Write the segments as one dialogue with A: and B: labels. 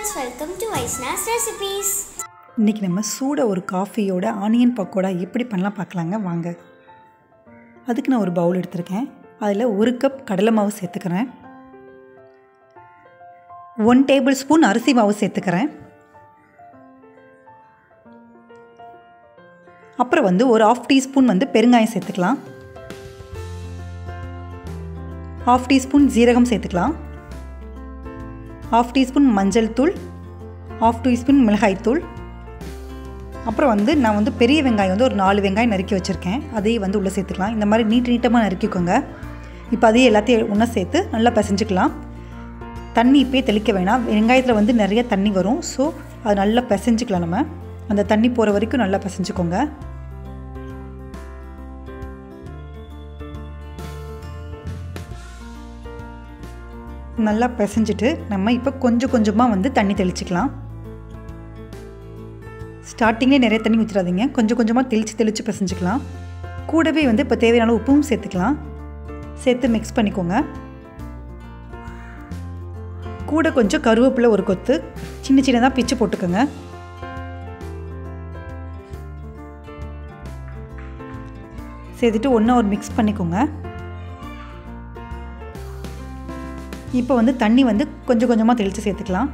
A: friends welcome to Vaishnas recipes
B: இன்றைக்கி நம்ம சூட ஒரு காஃபியோட ஆனியன் பக்கோடா எப்படி பண்ணலாம் பார்க்கலாங்க வாங்க அதுக்கு நான் ஒரு பவுல் எடுத்திருக்கேன் அதில் ஒரு கப் கடலை மாவு சேர்த்துக்கிறேன் ஒன் டேபிள் ஸ்பூன் அரிசி மாவு சேர்த்துக்கிறேன் அப்புறம் வந்து ஒரு ஆஃப் டீஸ்பூன் வந்து பெருங்காயம் சேர்த்துக்கலாம் ஆஃப் டீஸ்பூன் ஜீரகம் சேர்த்துக்கலாம் ஆஃப் டீஸ்பூன் மஞ்சள் தூள் ஆஃப் டீஸ்பூன் மிளகாய் தூள் அப்புறம் வந்து நான் வந்து பெரிய வெங்காயம் வந்து ஒரு நாலு வெங்காயம் நறுக்கி வச்சுருக்கேன் அதையும் வந்து உள்ளே சேர்த்துக்கலாம் இந்த மாதிரி நீட் நீட்டமாக நறுக்கிக்கோங்க இப்போ அதையும் எல்லாத்தையும் ஒன்றா சேர்த்து நல்லா பிசைஞ்சுக்கலாம் தண்ணி இப்போயே தெளிக்க வேணாம் வெங்காயத்தில் வந்து நிறைய தண்ணி வரும் ஸோ அது நல்லா பிசைஞ்சுக்கலாம் நம்ம அந்த தண்ணி போகிற வரைக்கும் நல்லா பிசைஞ்சுக்கோங்க நல்லா பிசைஞ்சிட்டு நம்ம இப்போ கொஞ்சம் கொஞ்சமாக வந்து தண்ணி தெளிச்சிக்கலாம் ஸ்டார்டிங்கே நிறைய தண்ணி ஊற்றிடாதீங்க கொஞ்சம் கொஞ்சமாக தெளித்து தெளித்து பிசைஞ்சிக்கலாம் கூடவே வந்து இப்போ தேவையான உப்பும் சேர்த்துக்கலாம் சேர்த்து மிக்ஸ் பண்ணிக்கோங்க கூட கொஞ்சம் கருவேப்பிலை ஒரு கொத்து சின்ன சின்னதாக பிச்சு போட்டுக்கோங்க சேர்த்துட்டு ஒன்றா ஒரு மிக்ஸ் பண்ணிக்கோங்க இப்போ வந்து தண்ணி வந்து கொஞ்சம் கொஞ்சமாக தெளித்து சேர்த்துக்கலாம்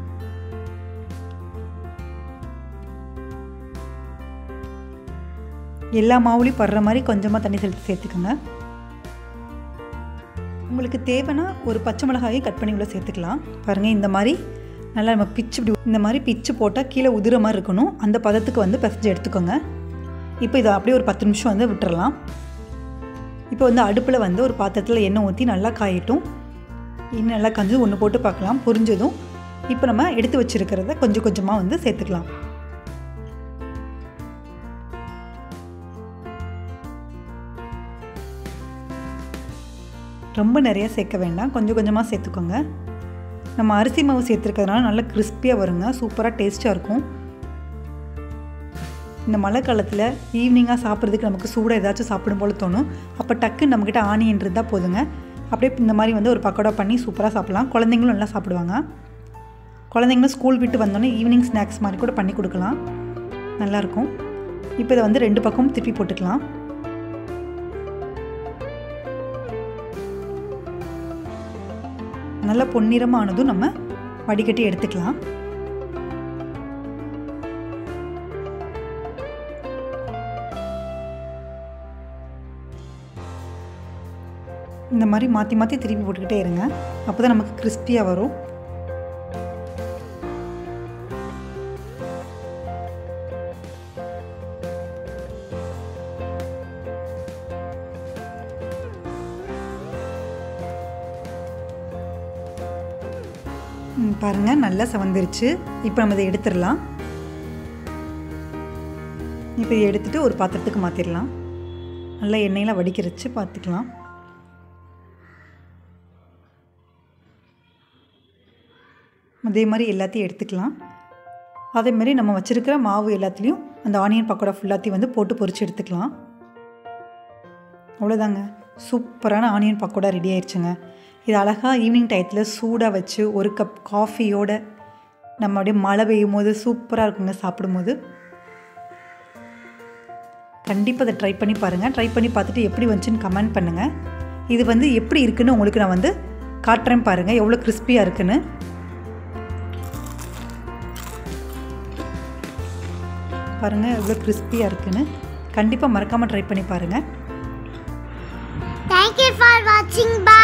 B: எல்லா மாவுலையும் படுற மாதிரி கொஞ்சமாக தண்ணி தெளித்து சேர்த்துக்கோங்க உங்களுக்கு தேவைன்னா ஒரு பச்சை மிளகாயும் கட் பண்ணி உள்ள சேர்த்துக்கலாம் பாருங்கள் இந்த மாதிரி நல்லா நம்ம பிச்சு இப்படி இந்த மாதிரி பிச்சு போட்டால் கீழே உதிர மாதிரி இருக்கணும் அந்த பதத்துக்கு வந்து பிசைஞ்சு எடுத்துக்கோங்க இப்போ இதை அப்படியே ஒரு பத்து நிமிஷம் வந்து விட்டுறலாம் இப்போ வந்து அடுப்பில் வந்து ஒரு பாத்திரத்தில் எண்ணெய் ஊற்றி நல்லா காயட்டும் இன்னும் நல்லா கஞ்சி ஒன்று போட்டு பார்க்கலாம் பொரிஞ்சதும் இப்போ நம்ம எடுத்து வச்சுருக்கிறத கொஞ்சம் கொஞ்சமாக வந்து சேர்த்துக்கலாம் ரொம்ப நிறைய சேர்க்க வேண்டாம் கொஞ்சம் கொஞ்சமாக சேர்த்துக்கோங்க நம்ம அரிசி மாவு சேர்த்துருக்கிறதுனால நல்லா கிறிஸ்பியாக வருங்க சூப்பராக டேஸ்ட்டாக இருக்கும் இந்த மழை காலத்தில் ஈவினிங்காக சாப்பிட்றதுக்கு நமக்கு சூடாக ஏதாச்சும் சாப்பிடும் போல் தோணும் அப்போ டக்குன்னு நம்மக்கிட்ட ஆனியன் இருந்தால் போதுங்க அப்படியே இந்த மாதிரி வந்து ஒரு பக்கோடா பண்ணி சூப்பராக சாப்பிட்லாம் குழந்தைங்களும் நல்லா சாப்பிடுவாங்க குழந்தைங்களும் ஸ்கூல் விட்டு வந்தோன்னே ஈவினிங் ஸ்நாக்ஸ் மாதிரி கூட பண்ணி கொடுக்கலாம் நல்லாயிருக்கும் இப்போ இதை வந்து ரெண்டு பக்கமும் திருப்பி போட்டுக்கலாம் நல்லா பொன்னிறமானதும் நம்ம வடிகட்டி எடுத்துக்கலாம் இந்த மாதிரி மாற்றி மாற்றி திருப்பி போட்டுக்கிட்டே இருங்க அப்போ தான் நமக்கு கிறிஸ்பியாக வரும் பாருங்கள் நல்லா சவந்துருச்சு இப்போ நம்ம இதை எடுத்துடலாம் இப்போ இதை எடுத்துகிட்டு ஒரு பாத்திரத்துக்கு மாற்றிடலாம் நல்லா எண்ணெயில் வடிக்கிறச்சு பார்த்துக்கலாம் அதே மாதிரி எல்லாத்தையும் எடுத்துக்கலாம் அதே மாதிரி நம்ம வச்சுருக்கிற மாவு எல்லாத்துலேயும் அந்த ஆனியன் பக்கோடா ஃபுல்லாத்தையும் வந்து போட்டு பொரித்து எடுத்துக்கலாம் அவ்வளோதாங்க சூப்பரான ஆனியன் பக்கோடா ரெடி ஆயிடுச்சுங்க இது அழகாக ஈவினிங் டயத்தில் சூடாக வச்சு ஒரு கப் காஃபியோட நம்ம அப்படியே மழை பெய்யும் போது சூப்பராக இருக்குங்க சாப்பிடும்போது கண்டிப்பாக அதை ட்ரை பண்ணி பாருங்கள் ட்ரை பண்ணி பார்த்துட்டு எப்படி வந்துச்சுன்னு கமெண்ட் பண்ணுங்கள் இது வந்து எப்படி இருக்குன்னு உங்களுக்கு நான் வந்து காட்டுறேன் பாருங்கள் எவ்வளோ கிறிஸ்பியாக இருக்குன்னு பாருங்கள் எவ்வளோ கிறிஸ்பியாக இருக்குன்னு கண்டிப்பாக மறக்காமல் ட்ரை பண்ணி பாருங்கள்
A: தேங்க்யூ ஃபார் வாட்சிங் பை